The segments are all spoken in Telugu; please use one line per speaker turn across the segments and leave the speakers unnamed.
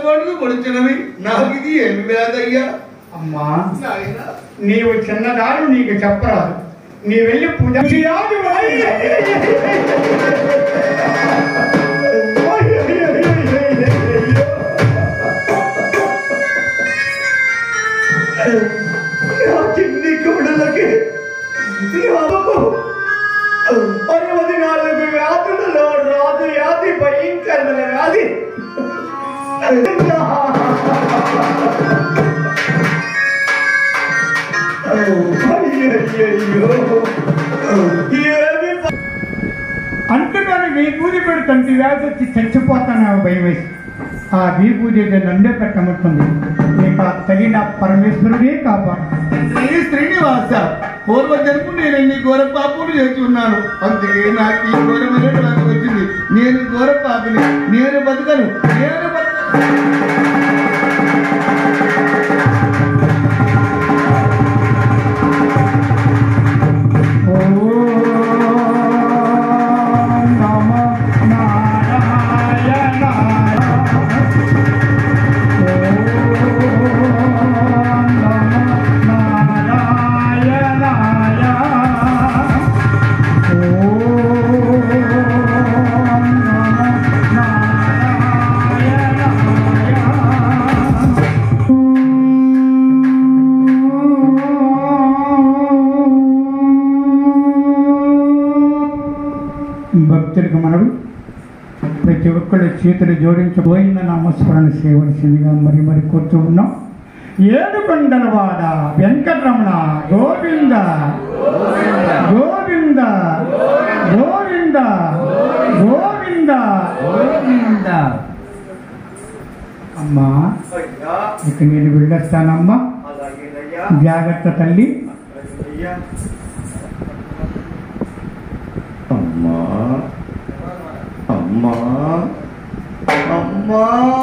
పడుగు పొడిచినవి నాకు ఇది ఏమి వేదయ్యా
అమ్మా
నాయనా
నీవు చిన్నదారు నీకు చెప్పరాదు నీ వెళ్ళి పూజ చేయాలి నా చిన్ని కోడలకి అరవది నాలుగు వ్యాధులలో రాదు వ్యాధి భయంకరమైన వ్యాధి అంతగాని వీపూది పెడుతుంటే వ్యాధి వచ్చి చచ్చిపోతాను భయం వేసి ఆ వీపూది నన్నే పెట్టమంటుంది నీకు ఆ తగిన పరమేశ్వరుడే కాపాడు
శ్రీ శ్రీనివాస పూర్వ జన్మ నేను ఎన్ని ఘోర పాపులు చేసి ఉన్నాను అందుకే నాకు ఈ ఘోరమైన నాకు వచ్చింది నేను ఘోర పాపిని నేను బతకను నేను బతకను
ఓం నమో నారాయణాయ. ఓం నమో నారాయణాయ. ఓం నమో నారాయణాయ. భక్తులకు మనవి ప్రతి ఒక్కళ్ళు చేతులు జోడించి పోయిన నామస్మరణ చేయవలసిందిగా మరి మరి కోరుతూ ఉన్నాం ఏడుకొండలవాడ వెంకటరమణ గోవింద గోవింద గోవింద గోవింద గోవింద అమ్మా ఇక నేను వెళ్ళొస్తానమ్మా జాగ్రత్త తల్లి
అమ్మా అమ్మా అమ్మా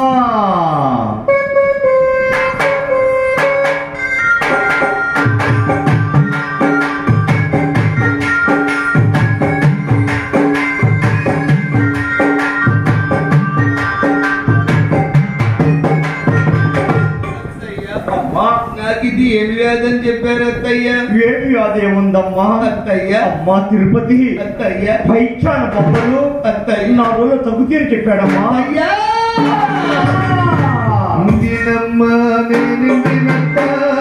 అమ్మా నాకు ఇది ఏమి వ్యాధని చెప్పారు అత్తయ్య
ఏమి అదేముందమ్మా
అత్తయ్య
అమ్మా తిరుపతి
అత్తయ్య
పైచాన బొమ్మలు
అత్తయ్య
నా రోజు తగ్గుతీరు చెప్పాడమ్మా
అయ్యా ఉందినమ్మ నేనిందినంత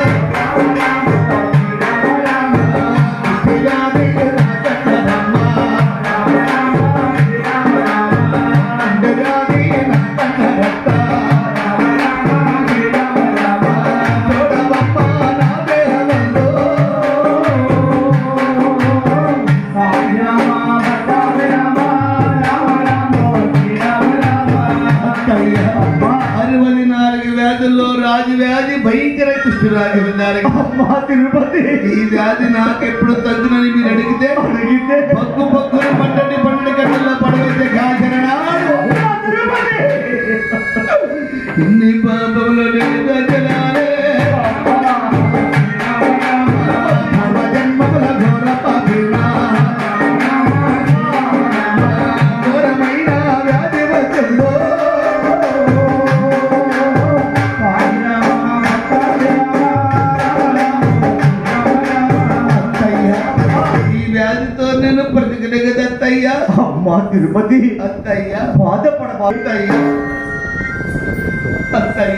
అరవై నాలుగు వ్యాధుల్లో రాజు వ్యాధి భయంకర కుష్ఠరాజు వ్యాధి
అమ్మా తిరుపతి
ఈ వ్యాధి నాకెప్పుడు తగ్గునని మీరు అడిగితే
అడిగితే
పక్కు పక్కున పట్టండి పన్నెండు గంటల్లో పడవైతే కాచరణాడు
అమ్మా తిరుపతి
ఇన్ని పాపములు నేను గజలాలే జన్మముల ఘోర పాపినా ఘోరమైన వ్యాధి వచ్చిందో అత్తయ్య ఈ వ్యాధితో నేను బ్రతికలేదు అత్తయ్య
అమ్మా తిరుపతి
అత్తయ్య
బాధపడబా
అత్తయ్య అత్తయ్య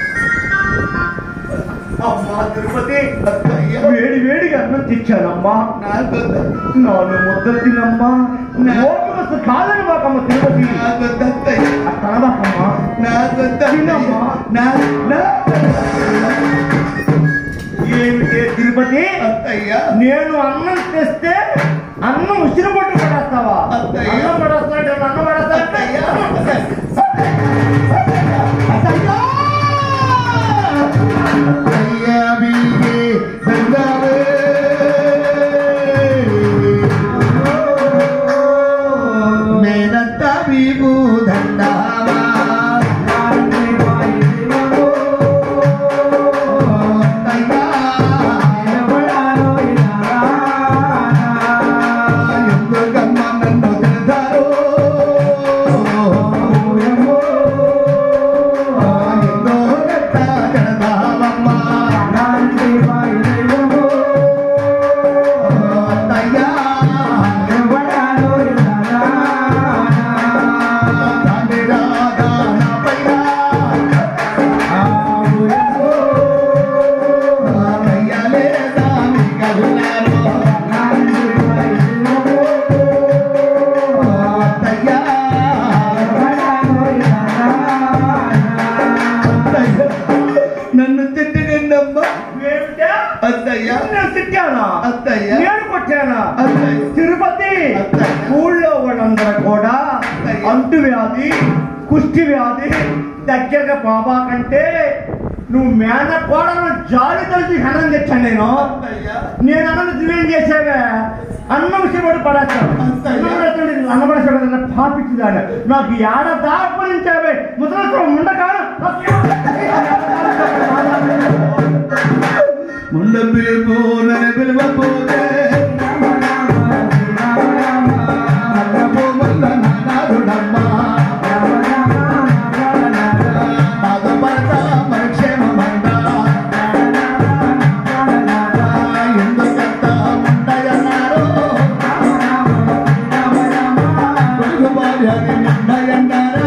అమ్మా తిరుపతి
అత్తయ్య
వేడి వేడిగా అన్నం తెచ్చానమ్మా
నాకు
నాలుగు ముద్దలు తినమ్మా నోటు కాదని మాకమ్మ తిరుపతి
నాకు అత్తయ్య
తనదాకమ్మా
నాకు
తినమ్మా.
నా నా
ఏమిటే తిరుపతి
అత్తయ్య
నేను అన్నం తెస్తే అన్నం ఉసిరి పట్టు పడేస్తావా
అత్తయ్య.
అన్నం పడేస్తాడు అన్నం
అత్తయ్య
పడేస్తాడు
అత్తయ్య మీరే దండాలే మేనత్త మీకు దండావా ఎందుకమ్మ నన్ను తిడతారు
వచ్చాను
అత్తయ్య.
తిరుపతి
అత్తయ్య.
ఊళ్ళో వాళ్ళందరూ కూడా అంటు వ్యాధి కుష్టి వ్యాధి దగ్గరగా బాబా కంటే నువ్వు మేన కోడను జాలి కలిసి హనం తెచ్చాను నేను
అత్తయ్య.
నేను అన్నది నువ్వేం చేసావే అన్నం విషయపడి పడేస్తాను
అత్తయ్య.
అన్నపడేసాడు పాపించిందాడు నాకు ఏడ దాపరించావే ముసలి ఉండకాను
ముండ పిలుపు నన్ను పిలువపోతే అన్నపు మల్ల నానాదుడమ్మా. బాధపడతా మన క్షేమమంతా. ఎందుకంత ఉండయన్నారు? కొడుకు భార్యని ఉండయన్నారా?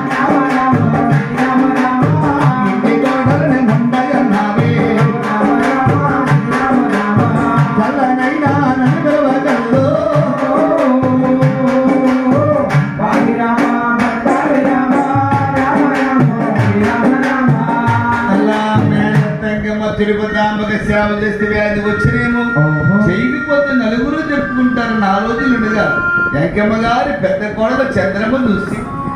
ఇంటి కోడల్ని ఉండయన్నావే. చల్లనైనా నన్ను పిలవగలదు. అలా మేనత్తంగమ్మ తిరుపతాంబక సేవ చేస్తే వ్యాధి వచ్చినేమో
ఓహో.
చేయకపోతే నలుగురు చెప్పుకుంటారు నా రోజులు ఉండగా వెంకమ్మ గారి పెద్ద కోడల చంద్రమ్మ చూసి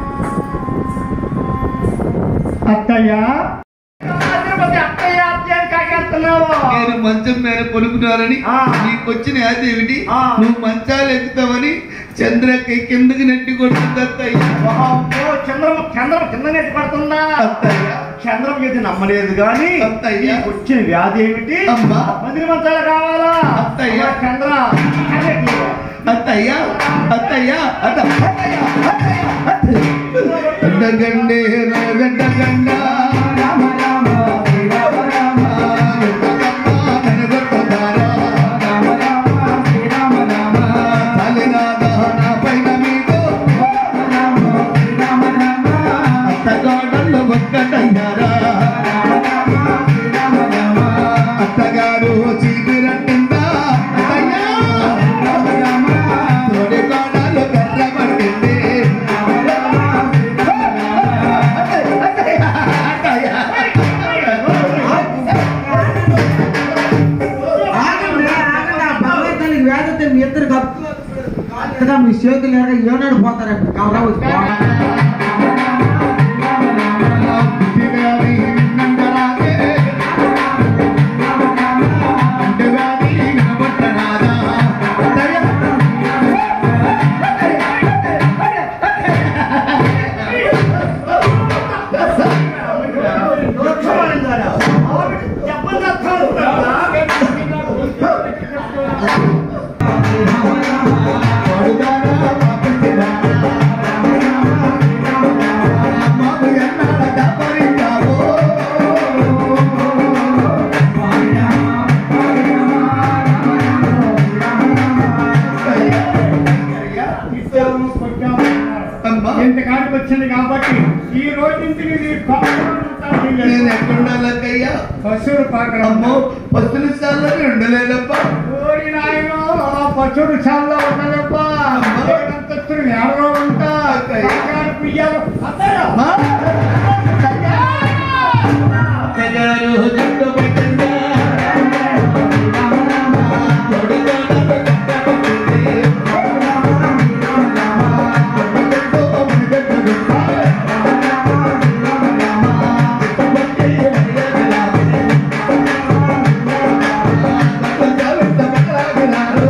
అత్తయ్య తిరుపతి అత్తయ్య అత్తయ్య అని కాకేస్తున్నావు
నేను మంచం మీద కొనుక్కున్నానని
ఆ.
నీకు వచ్చిన వ్యాధి ఏమిటి
ఆ.
నువ్వు మంచాలు ఎక్కుతావని చంద్రకి కిందకి నెట్టి కొడుతుంది అత్తయ్య
వామ్మో, చంద్రమ చంద్రమ కింద నెట్టి పడుతుందా
అత్తయ్య
చంద్రం ఇది నమ్మలేదు గాని
అత్తయ్య.
నీకు వచ్చిన వ్యాధి ఏమిటి
అమ్మా.
మందిరి మంచాలు కావాలా
అత్తయ్య.
అమ్మా, చంద్ర అన్నట్టు.
అత్తయ్య అత్తయ్య అత్త గండే గంట గండ రామ రామ శ్రీరామ రామ వెనగొట్టుతారా రామ రామ శ్రీరామ రామ తలినాదా నా పైన మీకు రామ శ్రీరామ రామ అత్తగాడళ్ళు ఒక్కటయ్యారా రామ శ్రీరామ రామ అత్తగారు చీపిరట్టిందా అత్తయ్య రామ రామ తోడి కోడలు కర్ర పట్టింది రామ రామ
ఆగండి, ఆగండి. ఆ భగవంతునికి వేదతే మీ ఇద్దరు కప్పుగా మీ చేతులు లేక ఏనాడు పోతారండి కవరా వచ్చి
వృక్షమాలిందారా? ఆవిడ చెప్పండి అర్థాలు. ఇద్దరు కొంచెం
అమ్మా.
ఇంతకాడికి వచ్చింది కాబట్టి ఈ రోజు నుంచి నీ
నేను ఎక్కడుండాలక్కయ్యా
పశువులు పాకడం
అమ్మో పస్తుల స్థానంలో ఉండలేదప్పా
ఓరి నాయనో, ఆ పశువులు చాలా ఉన్నదప్పా అంతస్తులు ఎవరో ఉంటా కాకాడు పియ్యాలు అత్తయ్య
అమ్మా. అత్తగారు జుట్టు పట్టిందా? తొడిగోడలు కట్టబట్టింది. కొడుకుతో ముడిపెట్టుకుంటా. ఇష్టపట్టి అడిగేదిలాగే. కొంచెం ఇష్టపడలాగినారు.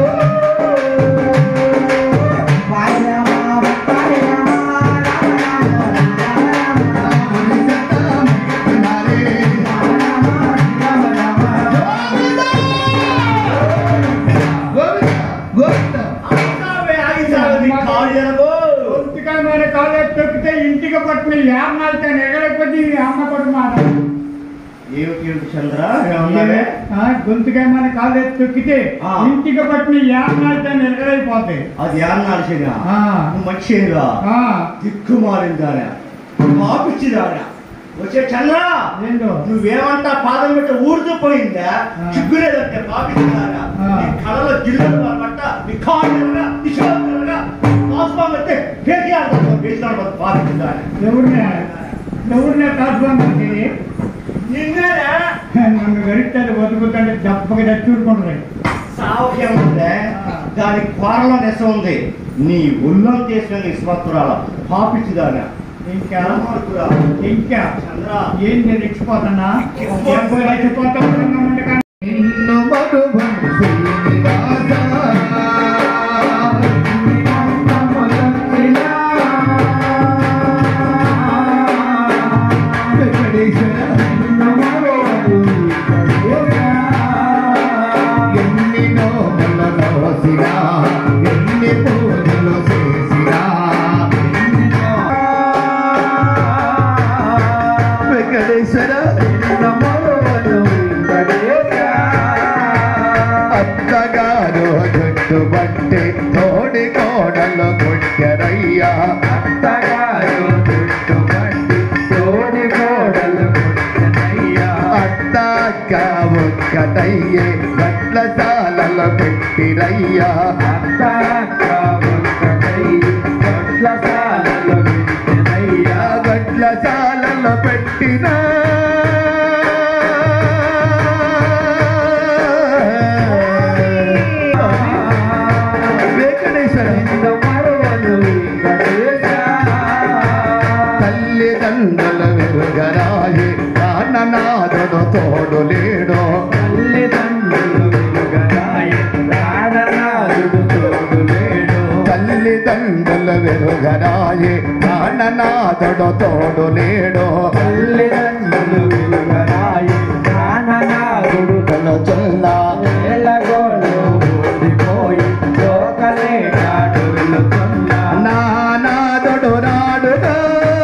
గొంతుకమైన కాలేజ్ తొక్కితే ఇంటికి పట్టిన యామాలతో ఎగడకపోతే ఈ అమ్మ కొడు మాట
ఏమిటి చంద్ర ఏమన్నావే?
ఆ, గొంతుకమైన కాలేజ్ తొక్కితే
ఆ.
ఇంటికి పట్టిన యామాలతో ఎగడైపోతాయి
అది ఏమన్నాడు శని
ఆ.
నువ్వు మంచిగా
ఆ,
దిక్కుమారిందారా మాపిచ్చిదారా వచ్చే చంద్ర
ఏంటో
నువ్వేమంటా పాదం పెట్టి ఊరుతూ పోయిందా
ఆ.
చిగ్గులేదంటే పాపిస్తారా
ఆ.
నీ కళలో గిరిజన పట్ట నీ కాళ్ళగా నీ షోల్డర్గా పాస్పాం అయితే కేసీఆర్ కేసీఆర్ పాపిస్తారా
ఎవరినే ఎవరినే కాసుకొని వచ్చేది
నిన్నేనా
నన్ను గడిస్తారు బతుకుతుంటే దెబ్బకి చచ్చూరుకుంటారు
సావు పాపి ఉంటే దాని కూరలో నెస ఉంది నీ ఉల్లం చేసిన నిస్మత్తురాల పాపిచ్చిదాన
ఇంకా
దుర్మార్గురా.
ఇంకా
చంద్ర
ఏం నేను ఇచ్చిపోతున్నా ఇచ్చిపోతా
నిన్ను మరువను శ్రీనివాస. వెంకటేశ్వర ఎన్ని నోములను నోసినా, ఎన్ని పూజలు చేసినా, వెంకటేశ్వర అత్తగారు జుట్టు బట్టి తోడి కోడలు కొట్టరయ్యా అత్తాక ఒక్కటయ్యే గట్ల సాలలో పెట్టిరయ్యా గట్ల సాలలో పెట్టిన వెంకటేశ్వర తల్లిదండ్రుల వెలుగరాయి నాన్ననాథుడు తోడు లేడు తల్లిదండ్రుల వెలుగరాయి నాన్ననాథుడు తోడు లేడు చిన్న నానాథుడు రాడుగా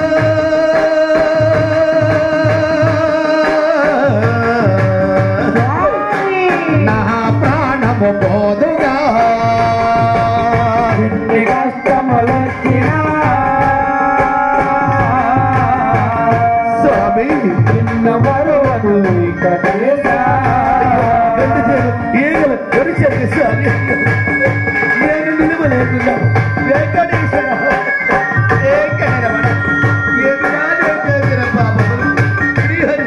నా ప్రాణము పోదుగా స్వామి ఈగలు ఒరిసేది స్వామి నేను నిలువలేకుండా వెంకటేశ్వర వెంకటరమణ ఎదురాడే చేసిన పాపములు శ్రీహరి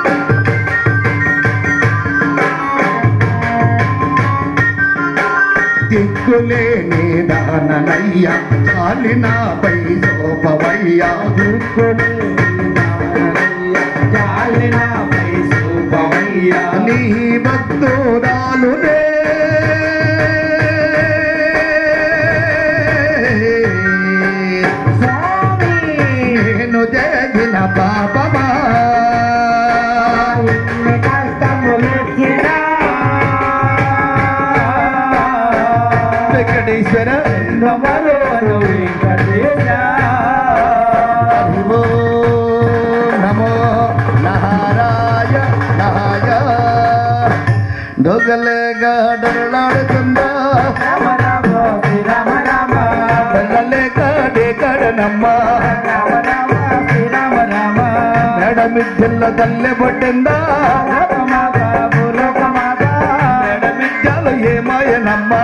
దిక్కులేని దాననయ్య చాలినాపై సోపవయ్యా నీ భక్తురాలునే నేను చేసిన పాపమా వెంకటేశ్వర హరివో నమో నహారాయ నహాయ దొగలేగా డొరలాడుతుందా బెల్లలేక డేకడనమ్మా మేడమిద్దెల్ల తల్లె పట్టిందా మేడమిద్యాలు ఏమాయనమ్మా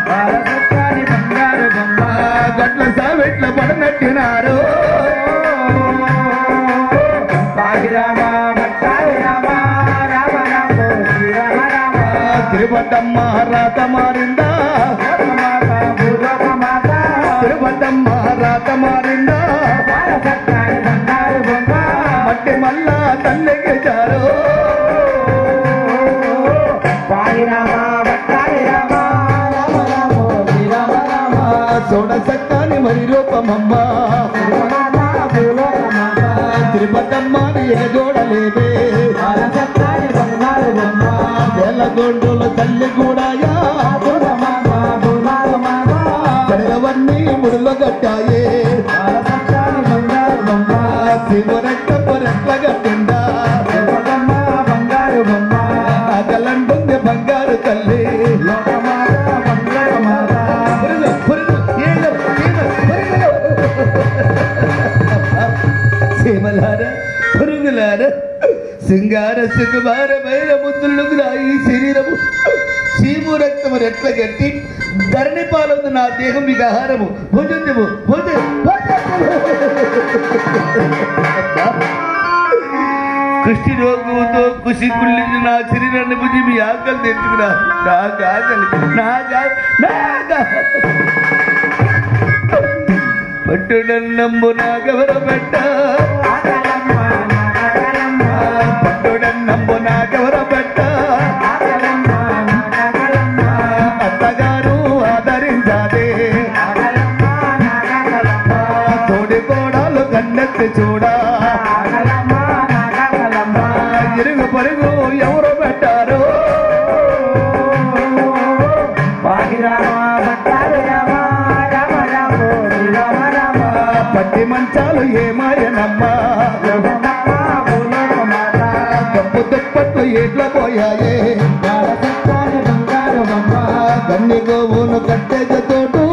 గట్ల సావెట్ల పడనట్టినారు తిరుపతమ్మ రాత మారిందా తిరుపతమ్మ రాత మారిందా మట్టి మళ్ళా తల్లికి జారు చూడ సక్కాని మరి రూపమమ్మ తిరుపతమ్మ ఎగజోడలేదే వేలగొండుల తల్లి కూడాయా జడగవన్నీ ముడులో గట్టాయే శివరక్తపు రెట్ల గట్టిందా అగలంటుంది బంగారు తల్లి పురుగు, పురుగు, ఏళ్ళు, చీమ, పురుగులు. చీమలార పురుగులార సింగార సుకుమారమైన ముద్దులకు నా ఈ శరీరము చీము రక్తము రెట్ల గట్టి ధరణి పాలవుతుంది నా దేహం మీకు ఆహారము భుజంజము భుజ కుష్టి రోగంతో కుషి కుళ్ళిన నా శరీరాన్ని బుద్ధి మీ ఆకలి తెచ్చుకున్నా నాకు ఆకలి నాకు నాకు పట్టుడన్నంబు నాగెవర పెట్ట పట్టుడన్నంబు నాగెవర పెట్ట అత్తగారు ఆదరించాదే తోడి కోడాలు కన్నెత్తి చూడా ఇరుగు పరుగు ఎవరు పెట్టారు పట్టి మంచాలు ఏమాయనమ్మా కప్పు దుప్పట్లు ఎట్ల పోయాయే కన్ని గోవును కట్టేక తోటు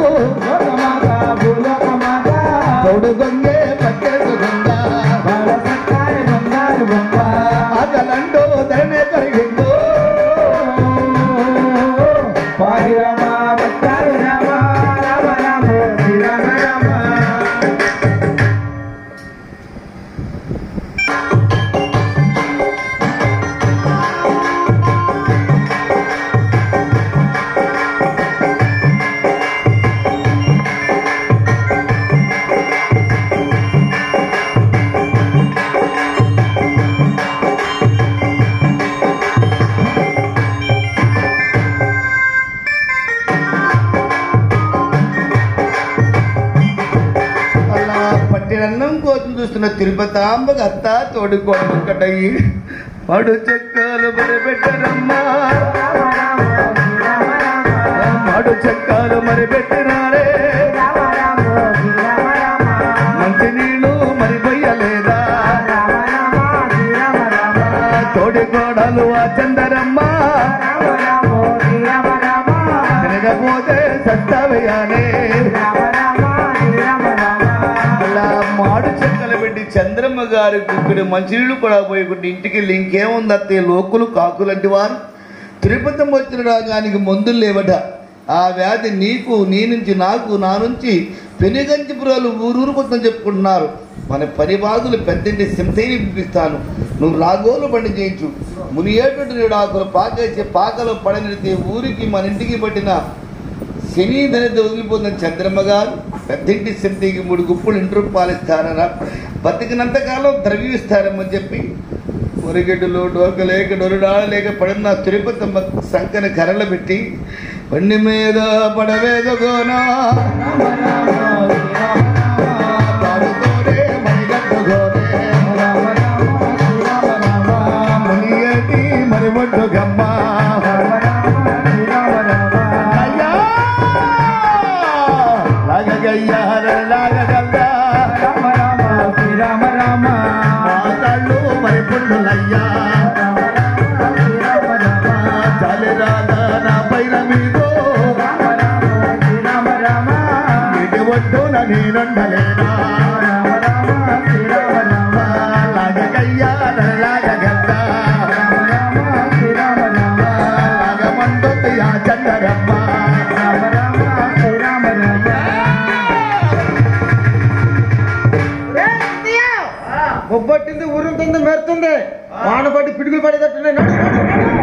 తోడు గొంగే పట్టేక గొంగ అగలండో ధరణే కరిగిందో అలా పట్టినన్నం కోసం చూస్తున్న తిరుపతాంబకు అత్త తోడుకోవడం ఒక్కటయ్యి పడు చెక్కలు మరి పెట్టరమ్మా పడు చెక్కలు మరి పెట్టినారే మంచి నీళ్ళు మరి పొయ్యలేదా తోడి కోడలు ఆ చందరమ్మ తిరగపోతే సత్తవేయాలే అలా మాడు చెక్కలు పెట్టి చంద్రమ్మ గారి కుక్కడి మంచినీళ్ళు కూడా పోయకుండా ఇంటికి వెళ్ళి ఇంకేముంది అత్తయ్య లోకులు కాకులంటి వారు తిరుపతి వచ్చిన రాగానికి మందులు లేవట ఆ వ్యాధి నీకు నీ నుంచి నాకు నా నుంచి పెనుగంచిపురాలు ఊరూరు కొత్త చెప్పుకుంటున్నారు మన పని బాధలు పెద్దంటి సింతైని పిలిపిస్తాను నువ్వు రాగోలు బండి చేయించు మునియేటువంటి నేడు ఆకులు పాకేసి పాకలో పడనిడితే ఊరికి మన ఇంటికి పట్టిన శని ధనిత వదిలిపోతున్న చంద్రమ్మ గారు పెద్దింటి సింతికి మూడు గుప్పులు ఇంటి రూపాయలు ఇస్తారన బతికినంత కాలం ద్రవ్యమిస్తారని చెప్పి ఒరిగడ్డలు డోకలేక డొరుడాడలేక పడిన తిరుపతమ్మ సంకన కర్రలు పెట్టి బండి మీద పడవేదగోనా పాడుకోరే మణిగట్టుకోరే మునియేటి మరిమొడ్డు గమ్మ అయ్యా లాగగయ్యార లాగగల్లా మాతాళ్ళు మరి పుల్లులయ్యా చాలిరాదా నా పైన మీదో ఇటు ఒడ్డున నేనుండలేనా లాగగయ్యార లాగగల్లా లాగమంటుంది ఆ చందరమ్మ
బొబ్బట్టింది ఊరుంటుంది మెరుతుంది వాన పడి పిడుగులు పడేటట్టున్నాయి నడు, నడు, నడు.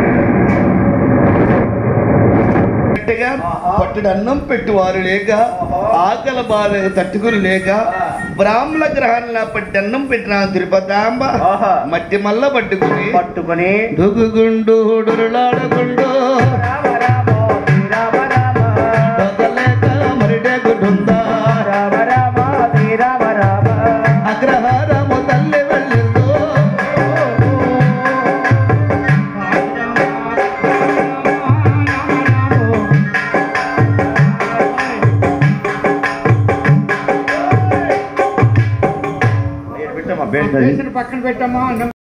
గట్టిగా పట్టుడు అన్నం పెట్టువారు లేక ఆకల బాధ తట్టుకుని లేక బ్రాహ్మణ గ్రహాన్ని పట్టి అన్నం పెట్టిన తిరుపతాంబ
ఆహా.
మట్టి మల్ల పట్టుకుని
పట్టుకొని
దుగుగుండు డురులాడగుండు దొంగలేక మరిడేగుండుందా అగ్రహారము తల్లి వెళ్ళిందో
పెట్టమ్మా బెడ్ అది
పక్కన పెట్టమ్మా